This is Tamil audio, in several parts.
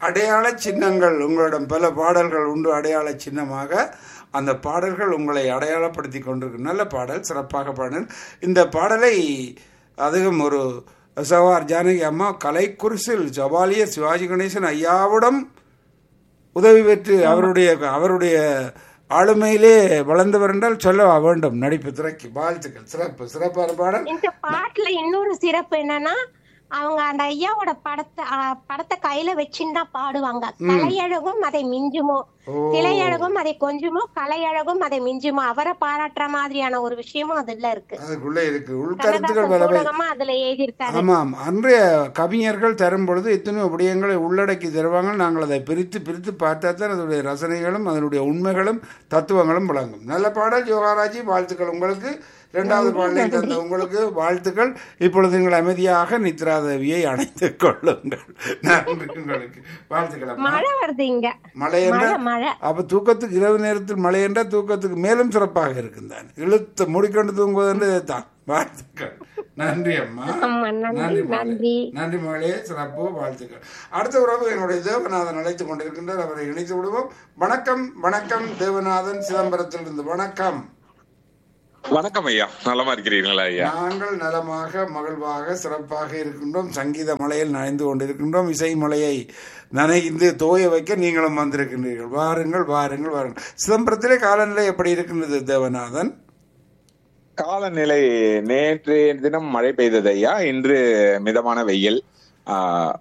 அடையாள சின்னங்கள் உங்களிடம் பல பாடல்கள் உண்டு அடையாள சின்னமாக அந்த பாடல்கள் உங்களை அடையாளப்படுத்தி கொண்டிருக்கு நல்ல பாடல் சிறப்பாக பாடல் இந்த பாடலை அதுவும் ஒரு சவார் ஜானகி அம்மா கலைக்குரிசில் ஜபாலியர் சிவாஜி கணேசன் ஐயாவிடம் உதவி பெற்று அவருடைய அவருடைய ஆளுமையிலே வளர்ந்தவர் என்றால் சொல்ல வேண்டும் நடிப்பு துறைக்கு வாழ்த்துக்கள் சிறப்பு சிறப்பான பாடல் இந்த பாட்டுல இன்னொரு சிறப்பு என்னன்னா அவங்க அந்த ஐயாவோட படத்தை ஆ, படத்தை கையில வச்சுன்னு தான் பாடுவாங்க கலையழகும் அதை மிஞ்சுமோ ஓ. திரையழகும் அதை கொஞ்சுமோ கலையழகும் அதை மிஞ்சுமோ அவரை பாராட்டுற மாதிரியான ஒரு விஷயமும் அதுல இருக்கு அதுக்குள்ளே இருக்கு உள்கருத்துக்கள் கண்ணதாசன் பலவை சூடகமா அதுல எழுதியிருக்காரு ஆமாம் அன்றைய கவிஞர்கள் தரும் பொழுது எத்தனையோ விடயங்களை உள்ளடக்கி தருவாங்க நாங்கள் அதை பிரித்து பிரித்து பார்த்தா தான் அதனுடைய ரசனைகளும் அதனுடைய உண்மைகளும் தத்துவங்களும் விளங்கும் நல்ல பாடல் யோகாராஜி வாழ்த்துக்கள் உங்களுக்கு இரண்டாவது பாடலை தந்த உங்களுக்கு வாழ்த்துக்கள் இப்பொழுது நீங்கள் அமைதியாக நித்ரா தேவியை அணைத்துக் கொள்ளுங்கள் நன்றி உங்களுக்கு வாழ்த்துக்கள் அம்மா. மழை வருது இங்க மழை என்ற மழை மழை அப்ப தூக்கத்துக்கு இரவு நேரத்தில் மழை என்றால் தூக்கத்துக்கு மேலும் சிறப்பாக இருக்குந்தான் இழுத்து மூடிக்கொண்டு தூங்குவது தான் வாழ்த்துக்கள் நன்றி அம்மா ஆமா, நன்றி, நன்றி மகளே. நன்றி. நன்றி மகளே சிறப்பு வாழ்த்துக்கள் அடுத்த உறவு என்னுடைய தேவநாதன் அழைத்துக் கொண்டிருக்கின்றார் அவரை இணைத்து விடுவோம் வணக்கம் வணக்கம் தேவநாதன் சிதம்பரத்திலிருந்து வணக்கம் வணக்கம் ஐயா நலமா இருக்கிறீர்களா ஐயா நாங்கள் நலமாக மகிழ்வாக சிறப்பாக இருக்கின்றோம் சங்கீத மலையில் நனைந்து கொண்டிருக்கின்றோம் இசை மலையை நனைந்து தோய வைக்க நீங்களும் வந்திருக்கின்றீர்கள் வாருங்கள் வாருங்கள் வாருங்கள் சிதம்பரத்திலே காலநிலை எப்படி இருக்கின்றது தேவநாதன் காலநிலை நேற்று தினம் மழை பெய்தது ஐயா இன்று மிதமான வெயில் ஆஹ்,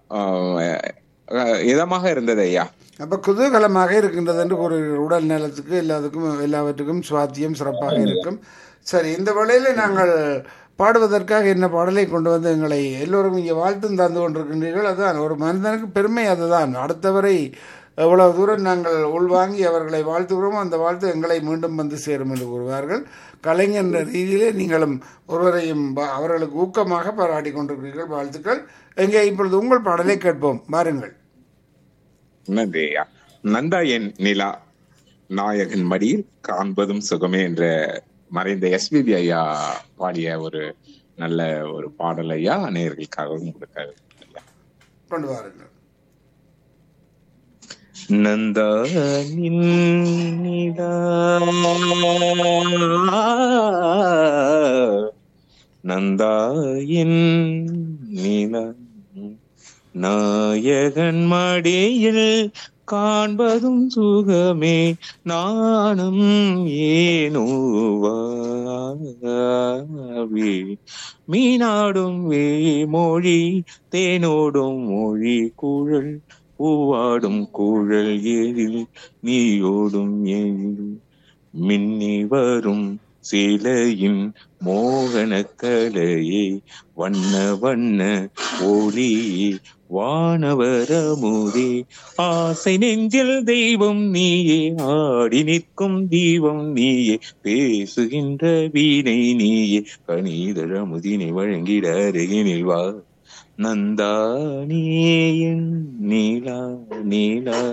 ஆஹ், இதமாக இருந்தது ஐயா அப்ப குதூகலமாக இருக்கின்றது என்று ஒரு உடல் நலத்துக்கு எல்லாத்துக்கும் எல்லாவற்றுக்கும் சுவாத்தியம் சிறப்பாக இருக்கும் சரி இந்த வேளையில நாங்கள் பாடுவதற்காக என்ன பாடலை கொண்டு வந்து எங்களை எல்லோரும் இங்கே வாழ்த்தும் தந்து கொண்டிருக்கின்றீர்கள் அதுதான் ஒரு மனிதனுக்கு பெருமை அதுதான் அடுத்தவரை எவ்வளவு தூரம் நாங்கள் உள்வாங்கி அவர்களை வாழ்த்துகிறோமோ அந்த வாழ்த்து எங்களை மீண்டும் வந்து சேரும் என்று கூறுவார்கள் கலைஞர் என்ற ரீதியிலே நீங்களும் ஒருவரையும் பா- அவர்களுக்கு ஊக்கமாக பாராட்டி கொண்டிருக்கிறீர்கள் வாழ்த்துக்கள் எங்கே இப்பொழுது உங்கள் பாடலை கேட்போம் வாருங்கள் நன்றி ஐயா நந்தா என் நிலா நாயகன் மடியில் காண்பதும் சுகமே என்ற மறைந்த எஸ்பிபி ஐயா பாடிய ஒரு நல்ல ஒரு பாடல் ஐயா நேயர்களுக்காகவும் கொடுத்தாரு ஐயா கொண்டு வாருங்கள் நந்தானின் நிலா நந்தாயின் நிலா நாயகன் மடியில் காண்பதும் சுகமே நானும் ஏனோவாவே மீனாடும் மொழி தேனோடும் மொழி குழல் பூவாடும் குழல் எழில் நீயோடும் எழில் மின்னி வரும் சிலையின் மோகன கலையே வண்ண வண்ண ஒளியே வானவரமுதே ஆசை நெஞ்சில் தெய்வம் நீயே ஆடி நிற்கும் தீபம் நீயே பேசுகின்ற வீணை நீயே கணிதழ முதினை வழங்கிட அருகினில் வா நந்தானியே என் நீலா நீலா